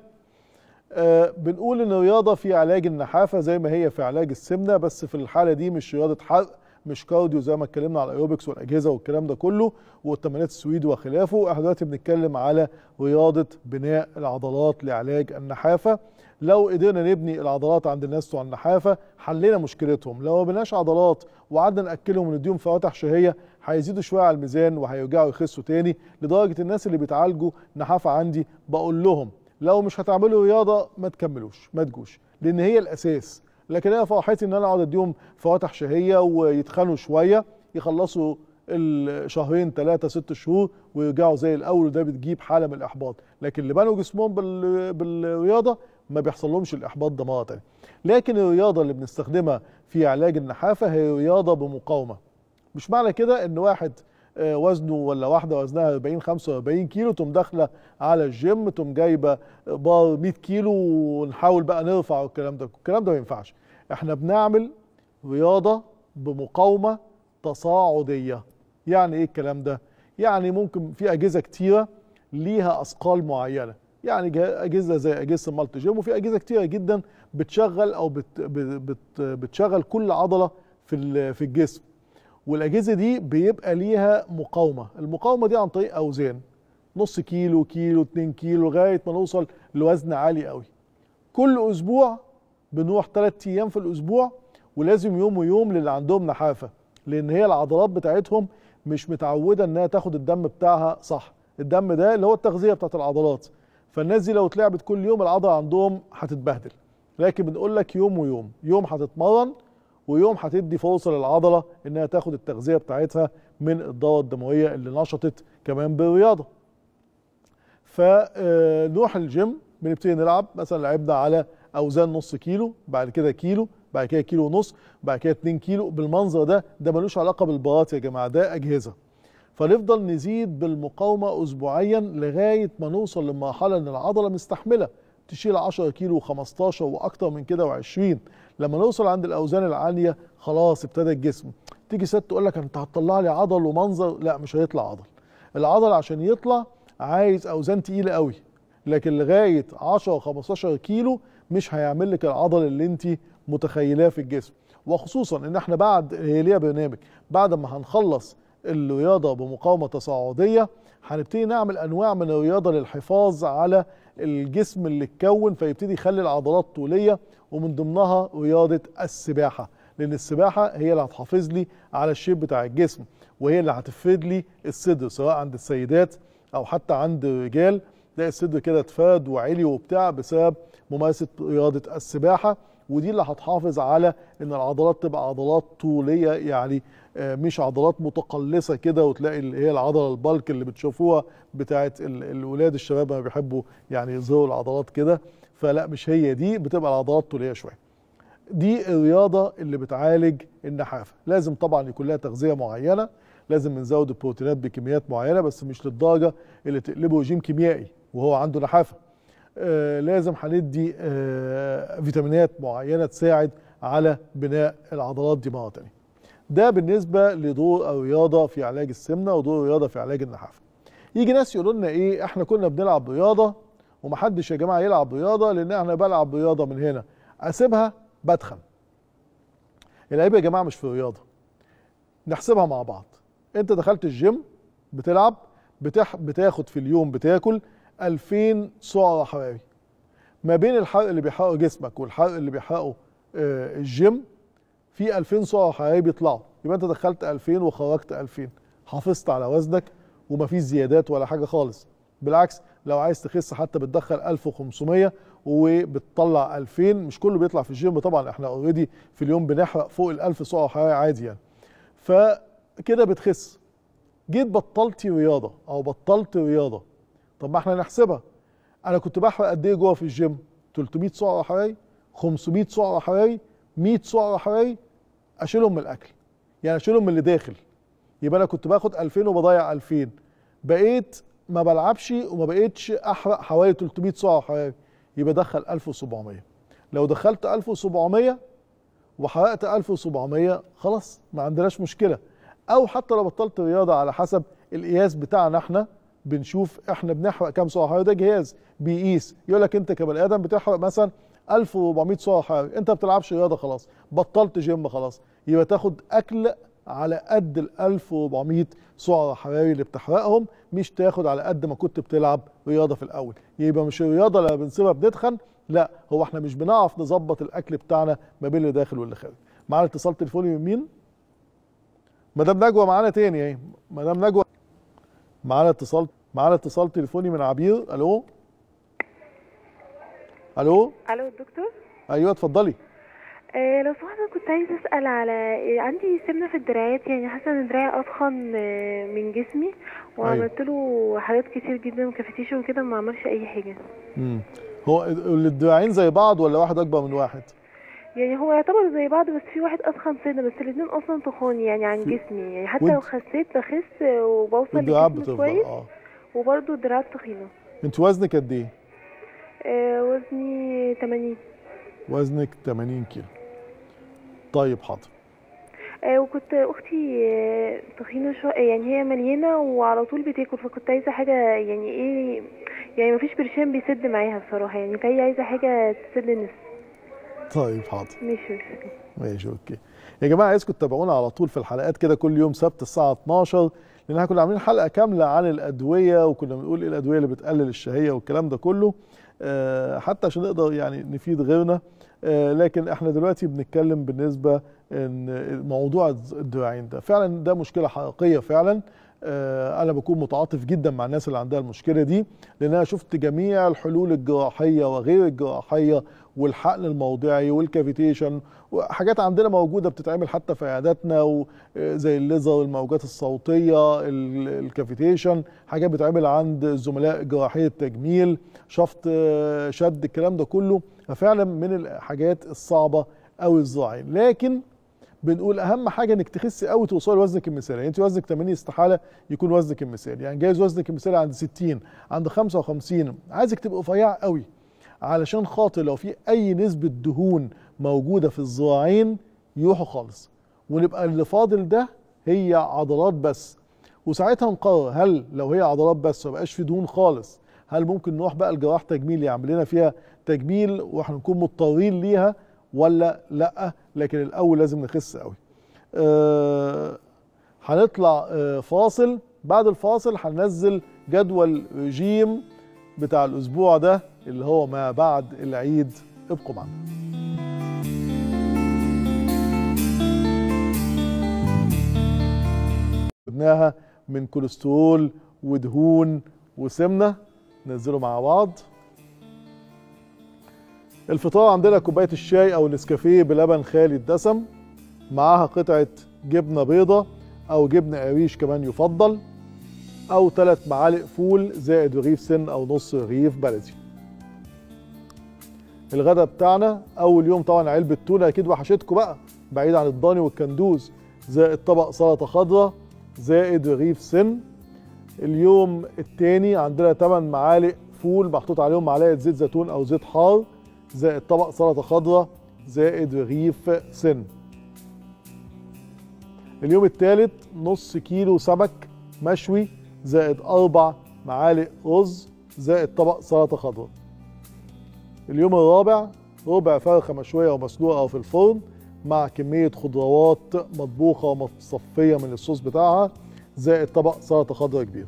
[SPEAKER 1] آه، بنقول ان الرياضه في علاج النحافه زي ما هي في علاج السمنه بس في الحاله دي مش رياضه حرق مش كارديو زي ما اتكلمنا على الايروبكس والاجهزه والكلام ده كله والتمرينات السويدي وخلافه احنا دلوقتي بنتكلم على رياضه بناء العضلات لعلاج النحافه لو قدرنا نبني العضلات عند الناس بتوع النحافه حلينا مشكلتهم لو ما بناش عضلات وقعدنا ناكلهم ونديهم فواتح شهيه هيزيدوا شويه على الميزان وهيرجعوا يخسوا تاني لدرجه الناس اللي بيتعالجوا نحافه عندي بقول لهم لو مش هتعملوا رياضه ما تكملوش ما تجوش لان هي الاساس لكن انا فرحتي ان انا اقعد اديهم فواتح شهيه ويتخنوا شويه يخلصوا الشهرين ثلاثه ست شهور ويرجعوا زي الاول وده بتجيب حاله من الاحباط لكن اللي بنوا جسمهم بال... بالرياضه ما بيحصل لهمش الاحباط ده مره ثانيه لكن الرياضه اللي بنستخدمها في علاج النحافه هي رياضه بمقاومه مش معنى كده ان واحد آه، وزنه ولا واحده وزنها 40 45 كيلو تقوم داخله على الجيم تقوم جايبه بار 100 كيلو ونحاول بقى نرفع والكلام ده الكلام ده ما ينفعش احنا بنعمل رياضه بمقاومه تصاعديه يعني ايه الكلام ده يعني ممكن في اجهزه كتيره ليها اثقال معينه يعني جه- اجهزه زي اجهزه المالتي جيم وفي اجهزه كتيره جدا بتشغل او بت بت بتشغل كل عضله في ال- في الجسم والاجهزه دي بيبقى ليها مقاومه المقاومه دي عن طريق اوزان نص كيلو كيلو 2 كيلو لغايه ما نوصل لوزن عالي قوي كل اسبوع بنروح ثلاث ايام في الاسبوع ولازم يوم ويوم للي عندهم نحافه لان هي العضلات بتاعتهم مش متعوده انها تاخد الدم بتاعها صح الدم ده اللي هو التغذيه بتاعت العضلات فالناس دي لو اتلعبت كل يوم العضله عندهم هتتبهدل لكن بنقول لك يوم ويوم يوم هتتمرن ويوم هتدي فرصه للعضله انها تاخد التغذيه بتاعتها من الدوره الدمويه اللي نشطت كمان بالرياضه فنروح الجيم بنبتدي نلعب مثلا لعبنا على اوزان نص كيلو بعد كده كيلو بعد كده كيلو ونص بعد كده 2 كيلو بالمنظر ده ده ملوش علاقه بالبارات يا جماعه ده اجهزه فنفضل نزيد بالمقاومه اسبوعيا لغايه ما نوصل لمرحله ان العضله مستحمله تشيل 10 كيلو و15 واكتر من كده و20 لما نوصل عند الاوزان العاليه خلاص ابتدى الجسم تيجي ست تقول لك انت هتطلع لي عضل ومنظر لا مش هيطلع عضل العضل عشان يطلع عايز اوزان تقيله قوي لكن لغايه 10 15 كيلو مش هيعمل لك العضل اللي انت متخيلاه في الجسم وخصوصا ان احنا بعد هي ليها برنامج بعد ما هنخلص الرياضه بمقاومه تصاعديه هنبتدي نعمل انواع من الرياضه للحفاظ على الجسم اللي اتكون فيبتدي يخلي العضلات طوليه ومن ضمنها رياضه السباحه لان السباحه هي اللي هتحافظ لي على الشيب بتاع الجسم وهي اللي هتفرد لي الصدر سواء عند السيدات او حتى عند الرجال تلاقي الصدر كده اتفرد وعلي وبتاع بسبب ممارسه رياضه السباحه ودي اللي هتحافظ على ان العضلات تبقى عضلات طوليه يعني آه، مش عضلات متقلصه كده وتلاقي اللي هي العضله البلك اللي بتشوفوها بتاعت ال- الولاد الشباب ما بيحبوا يعني يظهروا العضلات كده فلا مش هي دي بتبقى العضلات طوليه شويه دي الرياضه اللي بتعالج النحافه لازم طبعا يكون لها تغذيه معينه لازم نزود البروتينات بكميات معينه بس مش للدرجه اللي تقلبه رجيم كيميائي وهو عنده نحافه آه لازم هندي آه فيتامينات معينه تساعد على بناء العضلات دي مره تانيه ده بالنسبه لدور الرياضه في علاج السمنه ودور الرياضه في علاج النحافه يجي ناس يقولوا لنا ايه احنا كنا بنلعب رياضه ومحدش يا جماعه يلعب رياضه لان احنا بلعب رياضه من هنا اسيبها بتخن العيب يا جماعه مش في الرياضه نحسبها مع بعض انت دخلت الجيم بتلعب بتح... بتاخد في اليوم بتاكل 2000 سعر حراري ما بين الحرق اللي بيحرقه جسمك والحرق اللي بيحرقه آه، الجيم في 2000 سعر حراري بيطلعوا يبقى انت دخلت 2000 وخرجت 2000 حافظت على وزنك ومفيش زيادات ولا حاجه خالص بالعكس لو عايز تخس حتى بتدخل 1500 وبتطلع 2000 مش كله بيطلع في الجيم طبعا احنا اوريدي في اليوم بنحرق فوق ال 1000 سعر حراري عادي يعني فكده بتخس جيت بطلتي رياضه او بطلت رياضه طب ما احنا نحسبها انا كنت بحرق قد ايه جوه في الجيم 300 سعر حراري 500 سعر حراري 100 سعر حراري اشيلهم من الاكل يعني اشيلهم من اللي داخل يبقى انا كنت باخد 2000 وبضيع 2000 بقيت ما بلعبش وما بقيتش احرق حوالي 300 سعر حراري يبقى دخل 1700 لو دخلت 1700 وحرقت 1700 خلاص ما عندناش مشكله او حتى لو بطلت رياضه على حسب القياس بتاعنا احنا بنشوف احنا بنحرق كام سعر حراري ده جهاز بيقيس يقول لك انت كبني ادم بتحرق مثلا 1400 سعر حراري انت ما بتلعبش رياضه خلاص بطلت جيم خلاص يبقى تاخد اكل على قد ال 1400 سعر حراري اللي بتحرقهم مش تاخد على قد ما كنت بتلعب رياضه في الاول يبقى مش الرياضه اللي بنسيبها بنتخن لا هو احنا مش بنعرف نظبط الاكل بتاعنا ما بين اللي داخل واللي خارج معانا اتصال تليفوني من مين مدام نجوى معانا تاني اهي مدام نجوى معانا اتصال معانا اتصال تليفوني من عبير الو الو
[SPEAKER 8] الو الدكتور
[SPEAKER 1] ايوه اتفضلي
[SPEAKER 8] آه لو سمحت أنا كنت عايزه اسال على آه، عندي سمنه في الدراعات يعني حاسه ان دراعي اضخم آه، من جسمي وعملت له حاجات كتير جدا كافيتيشن وكده ما عملش اي حاجه
[SPEAKER 1] امم هو الدراعين زي بعض ولا واحد اكبر من واحد
[SPEAKER 8] يعني هو يعتبر زي بعض بس في واحد اضخم سنه بس الاتنين اصلا تخان يعني عن جسمي يعني حتى
[SPEAKER 1] وانت-
[SPEAKER 8] لو خسيت بخس وبوصل
[SPEAKER 1] الدراعات
[SPEAKER 8] لجسم
[SPEAKER 1] بتفضل
[SPEAKER 8] كويس
[SPEAKER 1] اه
[SPEAKER 8] وبرده دراعات تخينه
[SPEAKER 1] انت وزنك قد ايه
[SPEAKER 8] آه وزني 80
[SPEAKER 1] وزنك 80 كيلو طيب حاضر
[SPEAKER 8] آه وكنت اختي آه، تخينه شويه يعني هي مليانه وعلى طول بتاكل فكنت عايزه حاجه يعني ايه يعني مفيش برشام بيسد معاها بصراحه يعني فهي عايزه حاجه تسد النص
[SPEAKER 1] طيب حاضر
[SPEAKER 8] ماشي
[SPEAKER 1] ماشي اوكي يا جماعه عايزكم تتابعونا على طول في الحلقات كده كل يوم سبت الساعه 12 لان احنا كنا عاملين حلقه كامله عن الادويه وكنا بنقول ايه الادويه اللي بتقلل الشهيه والكلام ده كله آه، حتى عشان نقدر يعني نفيد غيرنا آه، لكن احنا دلوقتي بنتكلم بالنسبه ان موضوع الدراعين ده فعلا ده مشكله حقيقيه فعلا آه، انا بكون متعاطف جدا مع الناس اللي عندها المشكله دي لان انا شفت جميع الحلول الجراحيه وغير الجراحيه والحقن الموضعي والكافيتيشن وحاجات عندنا موجوده بتتعمل حتى في عياداتنا و- زي الليزر الموجات الصوتيه ال- الكافيتيشن حاجات بتتعمل عند زملاء جراحيه التجميل شفط آه، شد الكلام ده كله ففعلا من الحاجات الصعبه قوي الزراعين لكن بنقول اهم حاجه انك تخسي قوي توصلي لوزنك المثالي يعني انت وزنك 80 استحاله يكون وزنك المثالي يعني جايز وزنك المثالي عند 60 عند 55 عايزك تبقى رفيعه قوي علشان خاطر لو في اي نسبه دهون موجوده في الذراعين يروحوا خالص ونبقى اللي فاضل ده هي عضلات بس وساعتها نقرر هل لو هي عضلات بس ومبقاش في دهون خالص هل ممكن نروح بقى لجراح تجميل يعمل لنا فيها تجميل واحنا نكون مضطرين ليها ولا لا لكن الاول لازم نخس قوي أه هنطلع أه فاصل بعد الفاصل هننزل جدول رجيم بتاع الاسبوع ده اللي هو ما بعد العيد ابقوا معنا جبناها من كوليسترول ودهون وسمنه ننزله مع بعض الفطار عندنا كوبايه الشاي او النسكافيه بلبن خالي الدسم معاها قطعه جبنه بيضه او جبنه قريش كمان يفضل او ثلاث معالق فول زائد رغيف سن او نص رغيف بلدي الغدا بتاعنا اول يوم طبعا علبه تونه اكيد وحشتكم بقى بعيد عن الضاني والكندوز زائد طبق سلطه خضراء زائد رغيف سن اليوم التاني عندنا 8 معالق فول محطوط عليهم معلقه زيت زيتون او زيت حار زائد طبق سلطه خضراء زائد رغيف سن اليوم الثالث نص كيلو سمك مشوي زائد أربع معالق رز زائد طبق سلطة خضراء اليوم الرابع ربع فرخة مشوية ومسلوقة في الفرن مع كمية خضروات مطبوخة ومتصفية من الصوص بتاعها زائد طبق سلطة خضراء كبير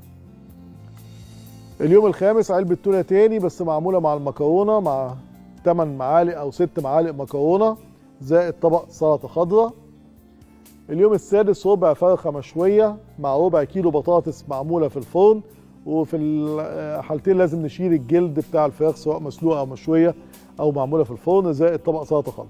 [SPEAKER 1] اليوم الخامس علبة تونة تاني بس معمولة مع المكرونة مع 8 معالق أو 6 معالق مكرونة زائد طبق سلطة خضراء اليوم السادس ربع فرخه مشويه مع ربع كيلو بطاطس معموله في الفرن وفي الحالتين لازم نشيل الجلد بتاع الفراخ سواء مسلوقه او مشويه او معموله في الفرن زائد طبق سلطه خضراء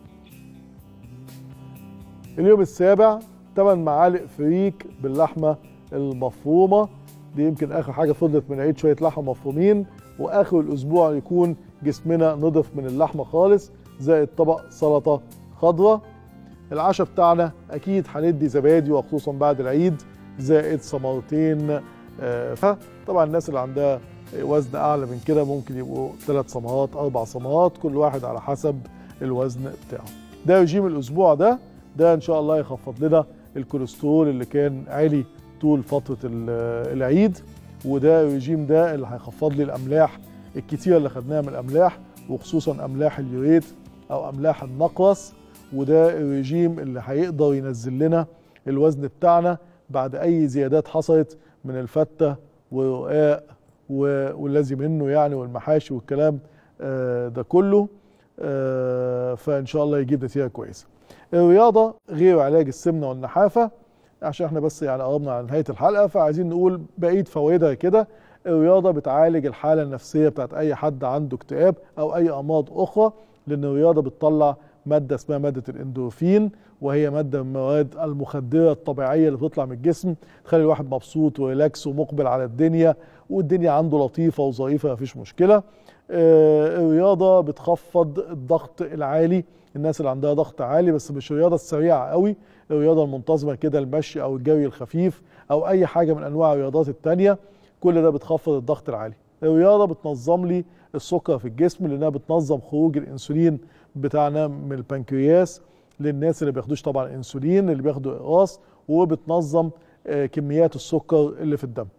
[SPEAKER 1] اليوم السابع 8 معالق فريك باللحمه المفرومه دي يمكن اخر حاجه فضلت من عيد شويه لحمه مفرومين واخر الاسبوع يكون جسمنا نضف من اللحمه خالص زائد طبق سلطه خضراء العشاء بتاعنا اكيد هندي زبادي وخصوصا بعد العيد زائد ثمرتين آه، فطبعا الناس اللي عندها وزن اعلى من كده ممكن يبقوا ثلاث صمهات اربع صمهات كل واحد على حسب الوزن بتاعه ده رجيم الاسبوع ده ده ان شاء الله يخفض لنا الكوليسترول اللي كان عالي طول فتره ال- العيد وده الرجيم ده اللي هيخفض لي الاملاح الكتيره اللي خدناها من الاملاح وخصوصا املاح اليوريت او املاح النقرس وده الرجيم اللي هيقدر ينزل لنا الوزن بتاعنا بعد اي زيادات حصلت من الفته والرقاق و- والذي منه يعني والمحاشي والكلام آه، ده كله آه، فان شاء الله يجيب نتيجه كويسه. الرياضه غير علاج السمنه والنحافه عشان احنا بس يعني قربنا على نهايه الحلقه فعايزين نقول بقيه فوائدها كده الرياضه بتعالج الحاله النفسيه بتاعت اي حد عنده اكتئاب او اي امراض اخرى لان الرياضه بتطلع ماده اسمها ماده الاندورفين وهي ماده من المواد المخدره الطبيعيه اللي بتطلع من الجسم تخلي الواحد مبسوط وريلاكس ومقبل على الدنيا والدنيا عنده لطيفه وظريفه مفيش مشكله آه، الرياضه بتخفض الضغط العالي الناس اللي عندها ضغط عالي بس مش الرياضه السريعه قوي الرياضه المنتظمه كده المشي او الجري الخفيف او اي حاجه من انواع الرياضات التانيه كل ده بتخفض الضغط العالي الرياضه بتنظم لي السكر في الجسم لانها بتنظم خروج الانسولين بتاعنا من البنكرياس للناس اللي بياخدوش طبعا انسولين اللي بياخدوا اقراص وبتنظم آه، كميات السكر اللي في الدم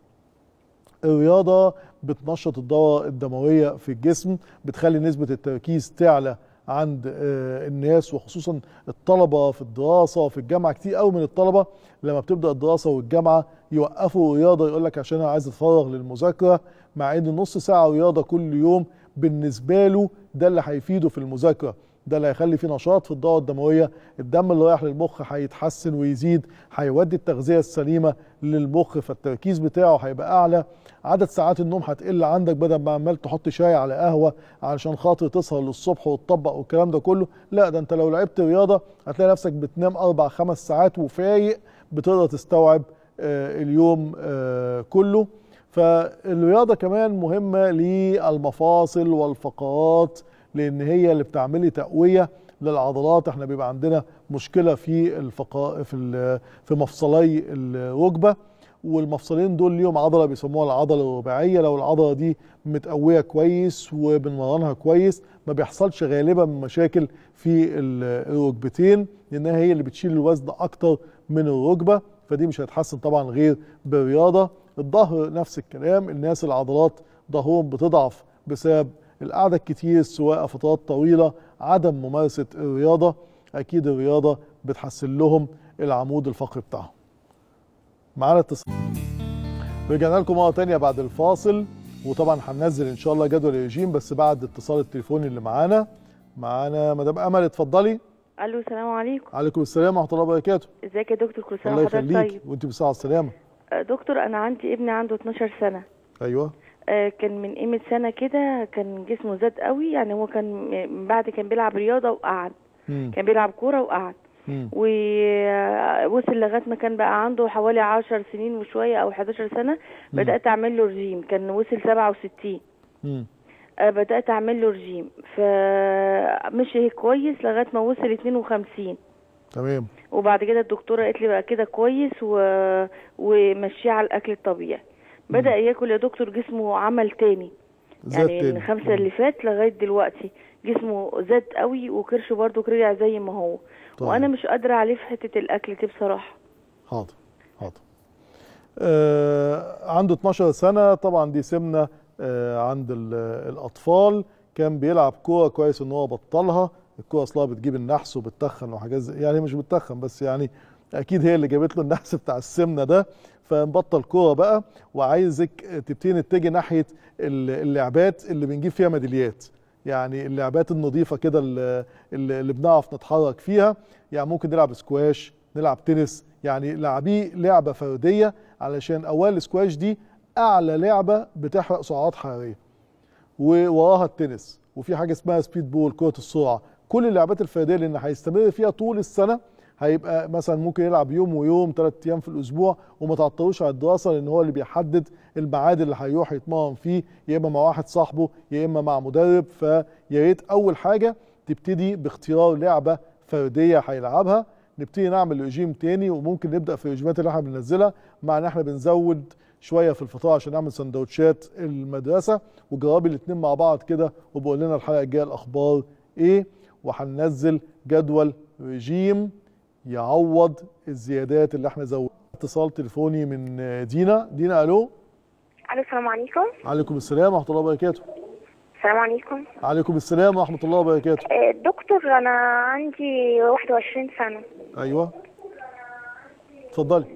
[SPEAKER 1] الرياضة بتنشط الدورة الدموية في الجسم بتخلي نسبة التركيز تعلى عند آه، الناس وخصوصا الطلبة في الدراسة في الجامعة كتير قوي من الطلبة لما بتبدأ الدراسة والجامعة يوقفوا رياضة يقول لك عشان أنا عايز أتفرغ للمذاكرة مع إن نص ساعة رياضة كل يوم بالنسبة له ده اللي هيفيده في المذاكرة ده اللي هيخلي فيه نشاط في الدورة الدموية الدم اللي رايح للمخ هيتحسن ويزيد هيودي التغذية السليمة للمخ فالتركيز بتاعه هيبقى أعلى عدد ساعات النوم هتقل عندك بدل ما عمال تحط شاي على قهوة علشان خاطر تسهر للصبح وتطبق والكلام ده كله لا ده انت لو لعبت رياضة هتلاقي نفسك بتنام أربع خمس ساعات وفايق بتقدر تستوعب آه، اليوم آه، كله فالرياضة كمان مهمة للمفاصل والفقرات لان هي اللي بتعمل لي تقويه للعضلات احنا بيبقى عندنا مشكله في الفقا في ال- في مفصلي الركبه والمفصلين دول ليهم عضله بيسموها العضله الرباعيه لو العضله دي متقويه كويس وبنمرنها كويس ما بيحصلش غالبا مشاكل في ال- الركبتين لانها هي اللي بتشيل الوزن اكتر من الركبه فدي مش هتحسن طبعا غير بالرياضه الظهر نفس الكلام الناس العضلات ظهرهم بتضعف بسبب القعده الكتير سواء فترات طويله عدم ممارسه الرياضه اكيد الرياضه بتحسن لهم العمود الفقري بتاعهم معانا اتصال رجعنا لكم مره تانية بعد الفاصل وطبعا هننزل ان شاء الله جدول الرجيم بس بعد اتصال التليفوني اللي معانا معانا مدام امل اتفضلي
[SPEAKER 9] الو السلام عليكم
[SPEAKER 1] عليكم السلام ورحمه الله وبركاته
[SPEAKER 9] ازيك يا دكتور كل سنه
[SPEAKER 1] الله
[SPEAKER 9] وحضرتك
[SPEAKER 1] يخليك
[SPEAKER 9] طيب
[SPEAKER 1] وانت بالصحه والسلامه
[SPEAKER 9] آه، دكتور انا عندي ابني عنده 12 سنه
[SPEAKER 1] ايوه
[SPEAKER 9] آه، كان من قيمه سنه كده كان جسمه زاد قوي يعني هو كان من بعد كان بيلعب رياضه وقعد
[SPEAKER 1] مم.
[SPEAKER 9] كان بيلعب كوره وقعد
[SPEAKER 1] مم.
[SPEAKER 9] ووصل لغايه ما كان بقى عنده حوالي 10 سنين وشويه او 11 سنه
[SPEAKER 1] مم.
[SPEAKER 9] بدات اعمل له رجيم كان وصل 67
[SPEAKER 1] مم.
[SPEAKER 9] آه، بدات اعمل له رجيم فمشي كويس لغايه ما وصل 52
[SPEAKER 1] تمام
[SPEAKER 9] وبعد كده الدكتوره قالت لي بقى كده كويس و... ومشيه على الاكل الطبيعي بدا ياكل يا دكتور جسمه عمل تاني
[SPEAKER 1] زاد
[SPEAKER 9] يعني
[SPEAKER 1] تاني.
[SPEAKER 9] من خمسة اللي فات لغايه دلوقتي جسمه زاد قوي وكرشه برضو رجع زي ما هو
[SPEAKER 1] طيب.
[SPEAKER 9] وانا مش قادره عليه في حته الاكل دي بصراحه
[SPEAKER 1] حاضر حاضر آه عنده 12 سنة طبعا دي سمنة آه عند ال- الأطفال كان بيلعب كورة كويس إن هو بطلها الكورة أصلها بتجيب النحس وبتتخن وحاجات زي يعني مش بتتخن بس يعني أكيد هي اللي جابت له النحس بتاع السمنة ده فنبطل كورة بقى وعايزك تبتدي نتجه ناحية ال- اللعبات اللي بنجيب فيها ميداليات يعني اللعبات النظيفة كده اللي, اللي بنعرف نتحرك فيها يعني ممكن نلعب سكواش نلعب تنس يعني لعبيه لعبه فرديه علشان اولا السكواش دي اعلى لعبه بتحرق سعرات حراريه ووراها التنس وفي حاجه اسمها سبيد بول كره السرعه كل اللعبات الفرديه لان هيستمر فيها طول السنه هيبقى مثلا ممكن يلعب يوم ويوم ثلاث ايام في الاسبوع وما تعطلوش على الدراسه لان هو اللي بيحدد الميعاد اللي هيروح يتمرن فيه يا اما مع واحد صاحبه يا اما مع مدرب فيا ريت اول حاجه تبتدي باختيار لعبه فرديه هيلعبها نبتدي نعمل رجيم تاني وممكن نبدا في الرجيمات اللي احنا بننزلها مع ان احنا بنزود شويه في الفطار عشان نعمل سندوتشات المدرسه وجربي الاثنين مع بعض كده وبقول لنا الحلقه الجايه الاخبار ايه وهننزل جدول رجيم يعوض الزيادات اللي احنا زودناها اتصال تليفوني من دينا دينا الو
[SPEAKER 10] الو السلام عليكم
[SPEAKER 1] عليكم السلام ورحمه الله وبركاته
[SPEAKER 10] السلام عليكم
[SPEAKER 1] عليكم السلام ورحمه الله وبركاته
[SPEAKER 10] آه، دكتور انا عندي 21 سنه
[SPEAKER 1] ايوه اتفضلي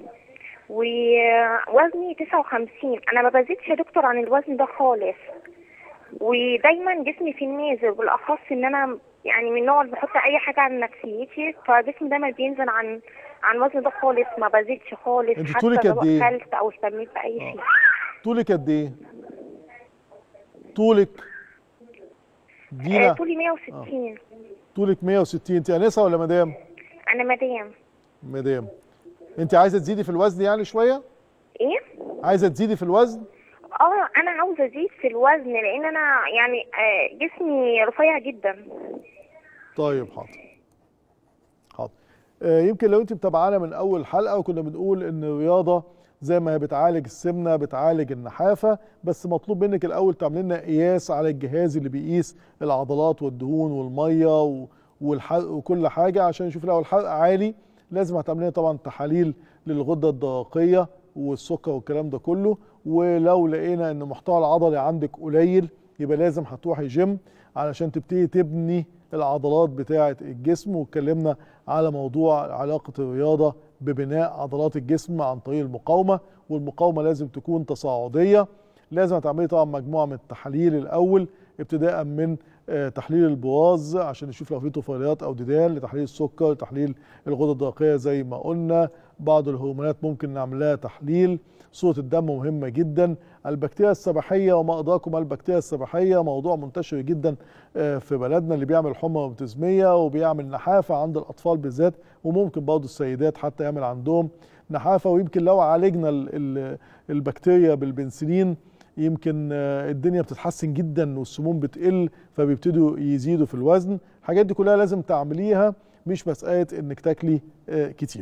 [SPEAKER 10] ووزني 59 انا ما بزيدش يا دكتور عن الوزن ده خالص ودايما جسمي في النازل بالاخص ان انا يعني من النوع اللي بحط اي حاجه عن نفسيتي فجسمي دايما بينزل عن عن الوزن ده خالص ما بزيدش خالص
[SPEAKER 1] انت
[SPEAKER 10] حتى
[SPEAKER 1] طولك
[SPEAKER 10] لو
[SPEAKER 1] قد ايه؟
[SPEAKER 10] اكلت او اهتميت باي شيء
[SPEAKER 1] طولك قد ايه طولك
[SPEAKER 10] آه،
[SPEAKER 1] دينا
[SPEAKER 10] طولي 160
[SPEAKER 1] طولك 160 انت انسه ولا مدام
[SPEAKER 10] انا مدام
[SPEAKER 1] مدام انت عايزه تزيدي في الوزن يعني شويه
[SPEAKER 10] ايه
[SPEAKER 1] عايزه تزيدي في الوزن
[SPEAKER 10] اه انا عاوزه ازيد في الوزن لان انا يعني آه، جسمي رفيع جدا
[SPEAKER 1] طيب حاضر حاضر آه، يمكن لو انت متابعانا من اول حلقه وكنا بنقول ان الرياضه زي ما هي بتعالج السمنه بتعالج النحافه بس مطلوب منك الاول تعمل لنا قياس على الجهاز اللي بيقيس العضلات والدهون والميه و- والحرق وكل حاجه عشان نشوف لو الحرق عالي لازم هتعمل لنا طبعا تحاليل للغده الدرقيه والسكر والكلام ده كله ولو لقينا ان محتوى العضلي عندك قليل يبقى لازم هتروحي جيم علشان تبتدي تبني العضلات بتاعه الجسم واتكلمنا على موضوع علاقه الرياضه ببناء عضلات الجسم عن طريق المقاومه والمقاومه لازم تكون تصاعديه لازم هتعملي طبعا مجموعه من التحاليل الاول ابتداء من آه، تحليل البراز عشان نشوف لو في طفيليات او ديدان لتحليل السكر لتحليل الغده الدرقيه زي ما قلنا بعض الهرمونات ممكن نعمل لها تحليل صوره الدم مهمه جدا البكتيريا السبحيه وما ادراكم ما البكتيريا السبحيه موضوع منتشر جدا آه، في بلدنا اللي بيعمل حمى روماتيزميه وبيعمل نحافه عند الاطفال بالذات وممكن برضه السيدات حتى يعمل عندهم نحافه ويمكن لو عالجنا ال- ال- البكتيريا بالبنسلين يمكن آه، الدنيا بتتحسن جدا والسموم بتقل فبيبتدوا يزيدوا في الوزن الحاجات دي كلها لازم تعمليها مش مسألة انك تاكلي آه، كتير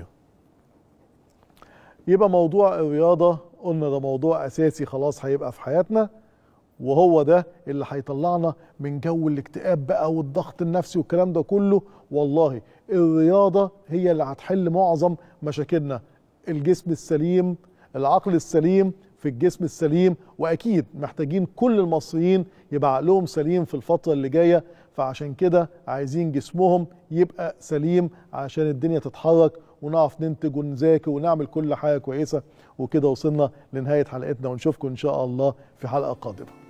[SPEAKER 1] يبقى موضوع الرياضة قلنا ده موضوع أساسي خلاص هيبقى في حياتنا وهو ده اللي هيطلعنا من جو الاكتئاب بقى والضغط النفسي والكلام ده كله والله الرياضة هي اللي هتحل معظم مشاكلنا الجسم السليم العقل السليم في الجسم السليم واكيد محتاجين كل المصريين يبقى عقلهم سليم في الفتره اللي جايه فعشان كده عايزين جسمهم يبقى سليم عشان الدنيا تتحرك ونعرف ننتج ونذاكر ونعمل كل حاجه كويسه وكده وصلنا لنهايه حلقتنا ونشوفكم ان شاء الله في حلقه قادمه